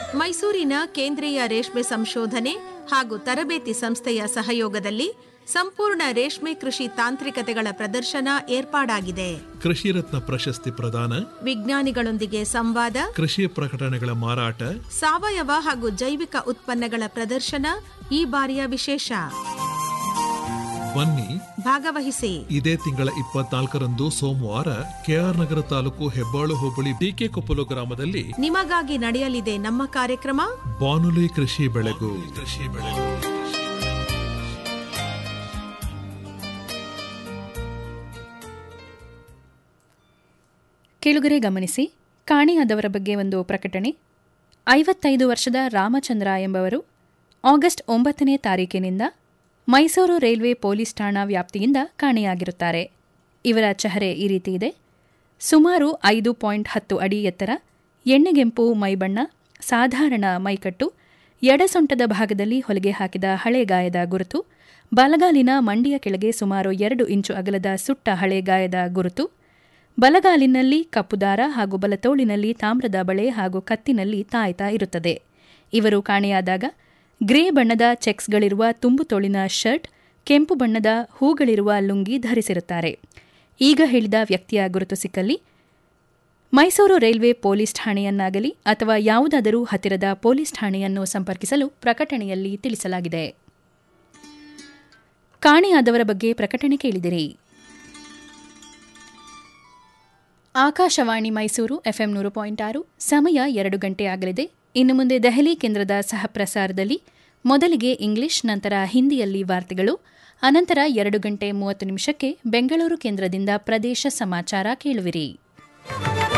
ಮೈಸೂರಿನ ಕೇಂದ್ರೀಯ ರೇಷ್ಮೆ ಸಂಶೋಧನೆ ಹಾಗೂ ತರಬೇತಿ ಸಂಸ್ಥೆಯ ಸಹಯೋಗದಲ್ಲಿ ಸಂಪೂರ್ಣ ರೇಷ್ಮೆ ಕೃಷಿ ತಾಂತ್ರಿಕತೆಗಳ ಪ್ರದರ್ಶನ ಏರ್ಪಾಡಾಗಿದೆ ಕೃಷಿ ರತ್ನ ಪ್ರಶಸ್ತಿ ಪ್ರದಾನ ವಿಜ್ಞಾನಿಗಳೊಂದಿಗೆ ಸಂವಾದ ಕೃಷಿ ಪ್ರಕಟಣೆಗಳ ಮಾರಾಟ ಸಾವಯವ ಹಾಗೂ ಜೈವಿಕ ಉತ್ಪನ್ನಗಳ ಪ್ರದರ್ಶನ ಈ ಬಾರಿಯ ವಿಶೇಷ ಬನ್ನಿ ಭಾಗವಹಿಸಿ ಇದೇ ತಿಂಗಳ ಇಪ್ಪತ್ನಾಲ್ಕರಂದು ಸೋಮವಾರ ಕೆಆರ್ ನಗರ ತಾಲೂಕು ಹೆಬ್ಬಾಳು ಹೋಬಳಿ ಡಿಕೆ ಕೊಪ್ಪಲು ಗ್ರಾಮದಲ್ಲಿ ನಿಮಗಾಗಿ ನಡೆಯಲಿದೆ ನಮ್ಮ ಕಾರ್ಯಕ್ರಮ ಬಾನುಲಿ ಕೃಷಿ ಬೆಳೆಗು ಕೃಷಿ ಬೆಳೆಗು ಕೇಳುಗರೆ ಗಮನಿಸಿ ಕಾಣೆಯಾದವರ ಬಗ್ಗೆ ಒಂದು ಪ್ರಕಟಣೆ ಐವತ್ತೈದು ವರ್ಷದ ರಾಮಚಂದ್ರ ಎಂಬವರು ಆಗಸ್ಟ್ ಒಂಬತ್ತನೇ ತಾರೀಕಿನಿಂದ ಮೈಸೂರು ರೈಲ್ವೆ ಪೊಲೀಸ್ ಠಾಣಾ ವ್ಯಾಪ್ತಿಯಿಂದ ಕಾಣೆಯಾಗಿರುತ್ತಾರೆ ಇವರ ಚೆಹರೆ ಈ ರೀತಿ ಇದೆ ಸುಮಾರು ಐದು ಪಾಯಿಂಟ್ ಹತ್ತು ಅಡಿ ಎತ್ತರ ಎಣ್ಣೆಗೆಂಪು ಮೈಬಣ್ಣ ಸಾಧಾರಣ ಮೈಕಟ್ಟು ಎಡಸೊಂಟದ ಭಾಗದಲ್ಲಿ ಹೊಲಿಗೆ ಹಾಕಿದ ಹಳೆ ಗಾಯದ ಗುರುತು ಬಲಗಾಲಿನ ಮಂಡಿಯ ಕೆಳಗೆ ಸುಮಾರು ಎರಡು ಇಂಚು ಅಗಲದ ಸುಟ್ಟ ಹಳೆ ಗಾಯದ ಗುರುತು ಬಲಗಾಲಿನಲ್ಲಿ ಕಪ್ಪು ದಾರ ಹಾಗೂ ಬಲತೋಳಿನಲ್ಲಿ ತಾಮ್ರದ ಬಳೆ ಹಾಗೂ ಕತ್ತಿನಲ್ಲಿ ತಾಯ್ತಾ ಇರುತ್ತದೆ ಇವರು ಕಾಣೆಯಾದಾಗ ಗ್ರೇ ಬಣ್ಣದ ಚೆಕ್ಸ್ಗಳಿರುವ ತುಂಬು ತೋಳಿನ ಶರ್ಟ್ ಕೆಂಪು ಬಣ್ಣದ ಹೂಗಳಿರುವ ಲುಂಗಿ ಧರಿಸಿರುತ್ತಾರೆ ಈಗ ಹೇಳಿದ ವ್ಯಕ್ತಿಯ ಗುರುತು ಸಿಕ್ಕಲ್ಲಿ ಮೈಸೂರು ರೈಲ್ವೆ ಪೊಲೀಸ್ ಠಾಣೆಯನ್ನಾಗಲಿ ಅಥವಾ ಯಾವುದಾದರೂ ಹತ್ತಿರದ ಪೊಲೀಸ್ ಠಾಣೆಯನ್ನು ಸಂಪರ್ಕಿಸಲು ಪ್ರಕಟಣೆಯಲ್ಲಿ ತಿಳಿಸಲಾಗಿದೆ ಕಾಣೆಯಾದವರ ಬಗ್ಗೆ ಪ್ರಕಟಣೆ ಕೇಳಿದಿರಿ ಆಕಾಶವಾಣಿ ಮೈಸೂರು ಎಫ್ಎಂ ನೂರು ಪಾಯಿಂಟ್ ಆರು ಸಮಯ ಎರಡು ಗಂಟೆ ಆಗಲಿದೆ ಇನ್ನು ಮುಂದೆ ದೆಹಲಿ ಕೇಂದ್ರದ ಸಹ ಪ್ರಸಾರದಲ್ಲಿ ಮೊದಲಿಗೆ ಇಂಗ್ಲಿಷ್ ನಂತರ ಹಿಂದಿಯಲ್ಲಿ ವಾರ್ತೆಗಳು ಅನಂತರ ಎರಡು ಗಂಟೆ ಮೂವತ್ತು ನಿಮಿಷಕ್ಕೆ ಬೆಂಗಳೂರು ಕೇಂದ್ರದಿಂದ ಪ್ರದೇಶ ಸಮಾಚಾರ ಕೇಳುವಿರಿ